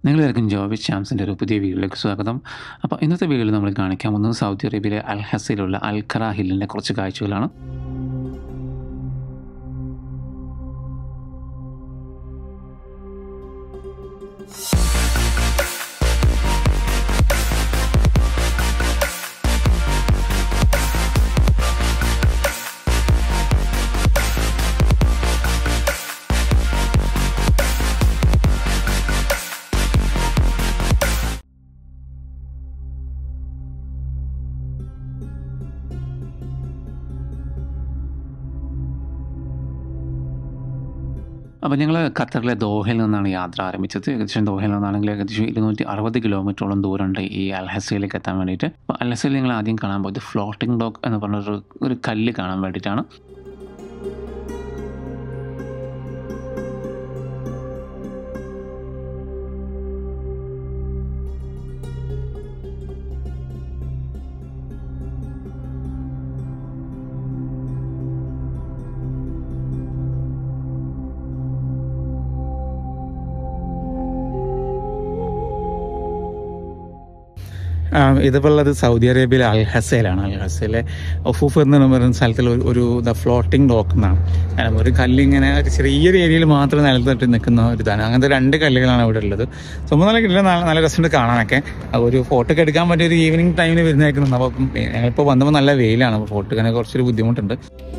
നിങ്ങളെല്ലാവർക്കും ജോബി ചാംസിൻ്റെ ഒരു പുതിയ വീഡിയോയിലേക്ക് സ്വാഗതം അപ്പോൾ ഇന്നത്തെ വീഡിയോയിൽ നമ്മൾ കാണിക്കാൻ പോകുന്നത് സൗദി അറേബ്യയിലെ അൽ ഹസയിലുള്ള അൽഖറ ഹില്ലിൻ്റെ കുറച്ച് കാഴ്ചകളാണ് അപ്പോൾ ഞങ്ങൾ ഖത്തറിലെ ദോഹയിൽ നിന്നാണ് യാത്ര ആരംഭിച്ചത് ഏകദേശം ദോഹയിൽ നിന്നാണെങ്കിൽ ഏകദേശം ഇരുന്നൂറ്റി അറുപത് കിലോമീറ്ററോളം ദൂരമുണ്ട് ഈ അൽഹസയിലേക്ക് എത്താൻ വേണ്ടിയിട്ട് അപ്പോൾ അൽഹസയിൽ ഞങ്ങൾ ആദ്യം കാണാൻ പോയത് ഫ്ലോട്ടിംഗ് ഡോക്ക് എന്ന് പറഞ്ഞൊരു ഒരു കല്ല് കാണാൻ വേണ്ടിയിട്ടാണ് ഇതിപ്പോൾ ഉള്ളത് സൗദി അറേബ്യയിലെ അൽ ഹസയിലാണ് അൽ ഹസയിലെ ഒഫൂഫ് എന്ന് പറയുന്ന സ്ഥലത്തിൽ ഒരു ഒരു ദ ഫ്ലോട്ടിംഗ് ഡോക്ക് എന്നാണ് കാരണം ഒരു കല്ലിങ്ങനെ ഒരു ചെറിയൊരു ഏരിയയിൽ മാത്രം നിലത്തിട്ട് നിൽക്കുന്ന ഒരു ഇതാണ് അങ്ങനത്തെ രണ്ട് കല്ലുകളാണ് ഇവിടെ ഉള്ളത് സംഭവം നല്ല കിട്ടില്ല നല്ല നല്ല രസമുണ്ട് കാണാനൊക്കെ അപ്പോൾ ഒരു ഫോട്ടോ ഒക്കെ എടുക്കാൻ പറ്റിയ ഒരു ഈവനിങ് ടൈമിൽ വരുന്നതായിരിക്കും അപ്പോൾ ഞങ്ങളിപ്പോൾ വന്നപ്പോൾ നല്ല വെയിലാണ് അപ്പോൾ ഫോട്ടോ എടുക്കാൻ കുറച്ചൊരു ബുദ്ധിമുട്ടുണ്ട്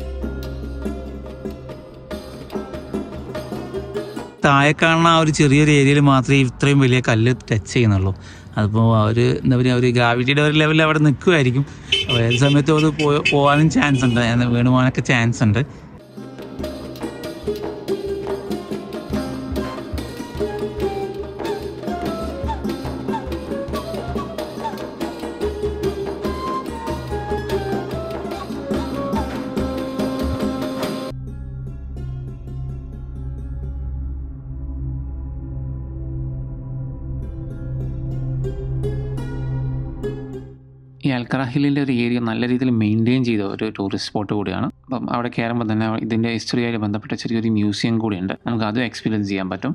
താഴെ കാണുന്ന ആ ഒരു ചെറിയൊരു ഏരിയയിൽ മാത്രമേ ഇത്രയും വലിയ കല്ല് ടച്ച് ചെയ്യുന്നുള്ളൂ അതിപ്പോൾ അവർ എന്താ പറയുക ഒരു ഗ്രാവിറ്റിയുടെ ഒരു ലെവലിൽ അവിടെ നിൽക്കുമായിരിക്കും അപ്പോൾ ഏത് സമയത്തും അത് പോ പോകാനും ചാൻസ് ഉണ്ട് വീണ് പോകാനൊക്കെ ചാൻസ് ഉണ്ട് ഈ അൽക്കറ ഹില്ലിൻ്റെ ഒരു ഏരിയ നല്ല രീതിയിൽ മെയിൻറ്റെയിൻ ചെയ്ത ഒരു ടൂറിസ്റ്റ് സ്പോട്ട് കൂടിയാണ് അപ്പം അവിടെ കയറുമ്പോൾ തന്നെ ഇതിൻ്റെ ഹിസ്റ്ററിയായി ബന്ധപ്പെട്ട ചെറിയൊരു മ്യൂസിയം കൂടിയുണ്ട് നമുക്ക് അതും എക്സ്പീരിയൻസ് ചെയ്യാൻ പറ്റും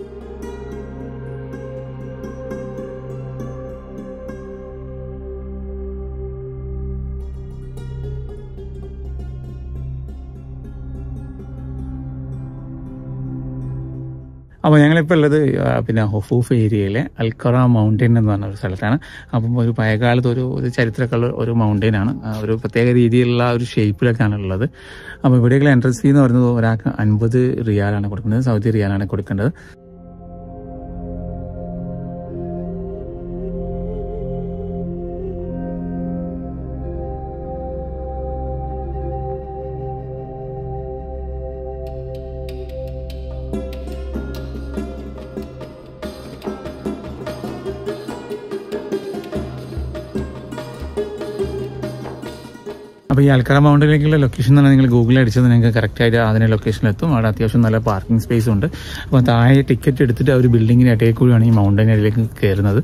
അപ്പോൾ ഞങ്ങളിപ്പോൾ ഉള്ളത് ആ, പിന്നെ ഹൊഫൂഫ് ഏരിയയിലെ അൽക്കറ മൗണ്ടെയിൻ എന്ന് പറഞ്ഞ ഒരു സ്ഥലത്താണ് അപ്പം ഒരു പഴയകാലത്ത് ഒരു ഒരു ചരിത്രമുള്ള ഒരു മൗണ്ടെയിൻ ആണ് ആ, ഒരു പ്രത്യേക രീതിയിലുള്ള ഒരു ഷേപ്പിലൊക്കെയാണ് ഉള്ളത് അപ്പോൾ ഇവിടേക്കുള്ള എൻട്രൻസ് ഫീ എന്ന് പറയുന്നത് ഒരാൾക്ക് അൻപത് റിയാലാണ് കൊടുക്കുന്നത് സൗദി റിയാലാണ് കൊടുക്കേണ്ടത് അപ്പോൾ ഈ അൽക്കറ മൗണ്ടനിലേക്കുള്ള ലൊക്കേഷൻ എന്ന് പറഞ്ഞാൽ നിങ്ങൾ ഗൂഗിളിൽ അടിച്ചത് നിങ്ങൾക്ക് കറക്റ്റായിട്ട് അതിൻ്റെ ലൊക്കേഷനിലെത്തും അവിടെ അത്യാവശ്യം നല്ല പാർക്കിംഗ് സ്പേസ് ഉണ്ട് അപ്പോൾ താഴെ ടിക്കറ്റ് എടുത്തിട്ട് ആ ഒരു ബിൽഡിങ്ങിന് ഇടയിൽ കൂടിയാണ് ഈ മൗണ്ടൻ ഏരിയയിലേക്ക് കയറുന്നത്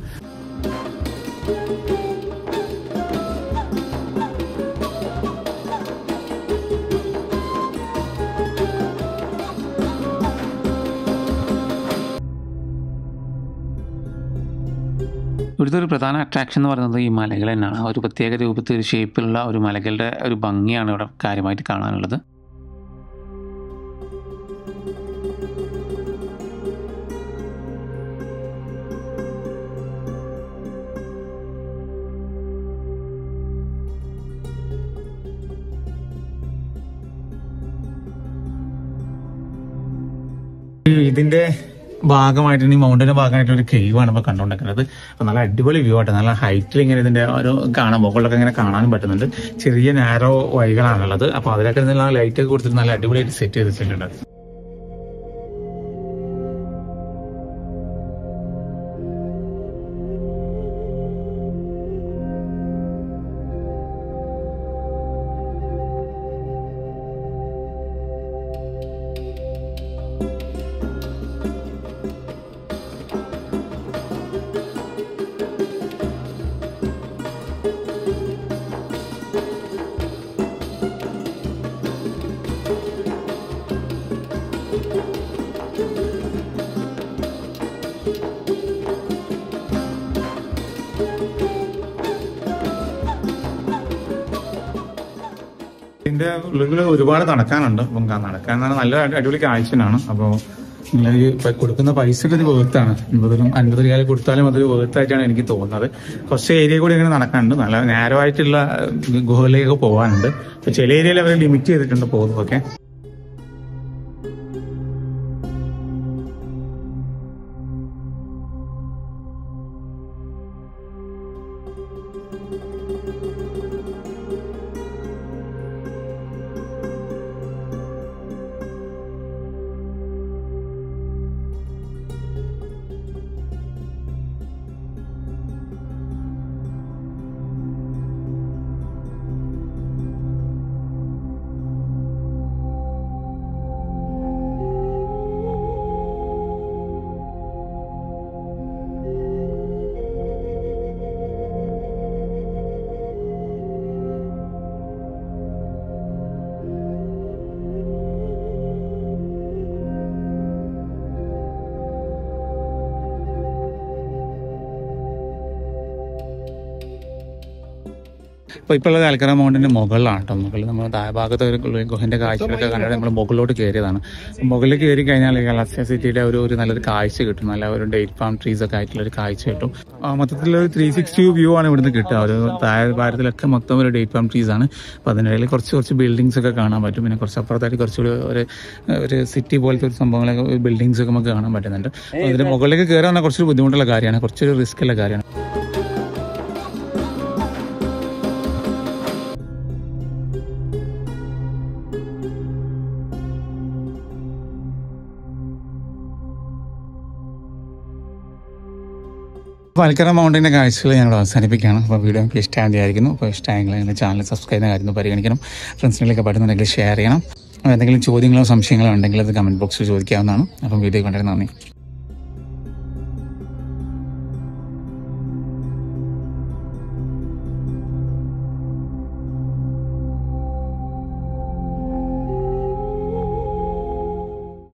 ഇവിടുത്തെ ഒരു പ്രധാന അട്രാക്ഷൻ എന്ന് പറയുന്നത് ഈ മലകൾ തന്നെയാണ് ആ ഒരു പ്രത്യേക രൂപത്തിൽ ഒരു ഷേപ്പിലുള്ള ഒരു മലകളുടെ ഒരു ഭംഗിയാണ് ഇവിടെ കാര്യമായിട്ട് കാണാനുള്ളത് ഇതിന്റെ ഭാഗമായിട്ട് ഈ മൗണ്ടന്റെ ഭാഗമായിട്ട് ഒരു കേവ് ആണ് ഇപ്പോൾ കണ്ടുകൊണ്ടിരിക്കുന്നത് അപ്പോൾ നല്ല അടിപൊളി വ്യൂ ആട്ടെ നല്ല ഹൈറ്റിൽ ഇങ്ങനെ ഇതിന്റെ ഒരു കാണാൻ മുകളിലൊക്കെ ഇങ്ങനെ കാണാനും പറ്റുന്നുണ്ട് ചെറിയ നാരോ വഴികളാണുള്ളത് അപ്പോൾ അതിലൊക്കെ നല്ല ലൈറ്റ് ഒക്കെ കൊടുത്തിട്ട് നല്ല അടിപൊളിയായിട്ട് സെറ്റ് ചെയ്ത് വെച്ചിട്ടുണ്ട് ഉള്ളിൽ ഒരുപാട് നടക്കാനുണ്ട് അപ്പം ക- നടക്കാൻ എന്ന് പറഞ്ഞാൽ നല്ല അടിപൊളി കാഴ്ചയാണ് അപ്പോൾ നിങ്ങൾ ഈ ഇപ്പൊ കൊടുക്കുന്ന പൈസക്ക് ഒരു വേർത്താണ് അൻപതിലും അൻപത് രൂപ കൊടുത്താലും അതൊരു വേർത്തായിട്ടാണ് എനിക്ക് തോന്നുന്നത് കുറച്ച് ഏരിയ കൂടി ഇങ്ങനെ നടക്കാനുണ്ട് നല്ല നേരമായിട്ടുള്ള ഗുഹകളിലേക്ക് പോകാനുണ്ട് ഇപ്പൊ ചില ഏരിയയിൽ അവർ ലിമിറ്റ് ചെയ്തിട്ടുണ്ട് പോകുന്നതൊക്കെ ഇപ്പൊ ഇപ്പോൾ ഉള്ളത് അൽക്കറ മൗണ്ടിന്റെ മുകളിലാണ് കേട്ടോ മുകളിൽ നമ്മൾ താഴ്ഭാഗത്ത് ഒരു ഗുഹ- ഗുഹന്റെ കാഴ്ചകളൊക്കെ കണ്ടിട്ട് നമ്മൾ മുകളിലോട്ട് കയറിയതാണ് മുകളിൽ കയറി കഴിഞ്ഞാൽ ഗലാസ്യ സിറ്റിയുടെ ഒരു ഒരു നല്ലൊരു കാഴ്ച കിട്ടും നല്ല ഒരു ഡേറ്റ് ഫാം ട്രീസ് ഒക്കെ ആയിട്ടുള്ള ഒരു കാഴ്ച കിട്ടും ആ, മൊത്തത്തിൽ ഒരു ത്രീ സിക്സ്റ്റി വ്യൂ ആണ് ഇവിടുന്ന് കിട്ടുക ഒരു താഴെ ഭാരതത്തിലൊക്കെ മൊത്തം ഒരു ഡേറ്റ് ഫാം ട്രീസ് ആണ് അപ്പൊ അതിനിടയിൽ കുറച്ച് കുറച്ച് ബിൽഡിങ്സ് ഒക്കെ കാണാൻ പറ്റും പിന്നെ കുറച്ച് അപ്പുറത്തായിട്ട് കുറച്ചുകൂടി ഒരു ഒരു സിറ്റി പോലത്തെ ഒരു സംഭവങ്ങളൊക്കെ ബിൽഡിങ്സ് ഒക്കെ നമുക്ക് കാണാൻ പറ്റുന്നുണ്ട് അപ്പൊ ഇതിന്റെ മുകളിലേക്ക് കയറാൻ കുറച്ചൊരു ബുദ്ധിമുട്ടുള്ള കാര്യമാണ് കുറച്ചൊരു റിസ്ക് ഉള്ള കാര്യമാണ് അപ്പോൾ അൽക്കര മൗണ്ടിൻ്റെ കാഴ്ചകൾ ഞങ്ങൾ അവസാനിപ്പിക്കുകയാണ് അപ്പോൾ വീഡിയോ എനിക്ക് ഇഷ്ടമായിരിക്കുന്നു അപ്പോൾ ഇഷ്ടമായെങ്കിൽ എൻ്റെ ചാനൽ സബ്സ്ക്രൈബ് ചെയ്യുന്ന കാര്യം ഒന്ന് പരിഗണിക്കണം ഫ്രണ്ട്സിനൊക്കെ പറ്റുന്നുണ്ടെങ്കിൽ ഷെയർ ചെയ്യണം അപ്പോൾ എന്തെങ്കിലും ചോദ്യങ്ങളോ സംശയങ്ങളോ ഉണ്ടെങ്കിൽ അത് കമൻറ്റ് ബോക്സിൽ ചോദിക്കാവുന്നതാണ് അപ്പം വീഡിയോ കണ്ടതിന് നന്ദി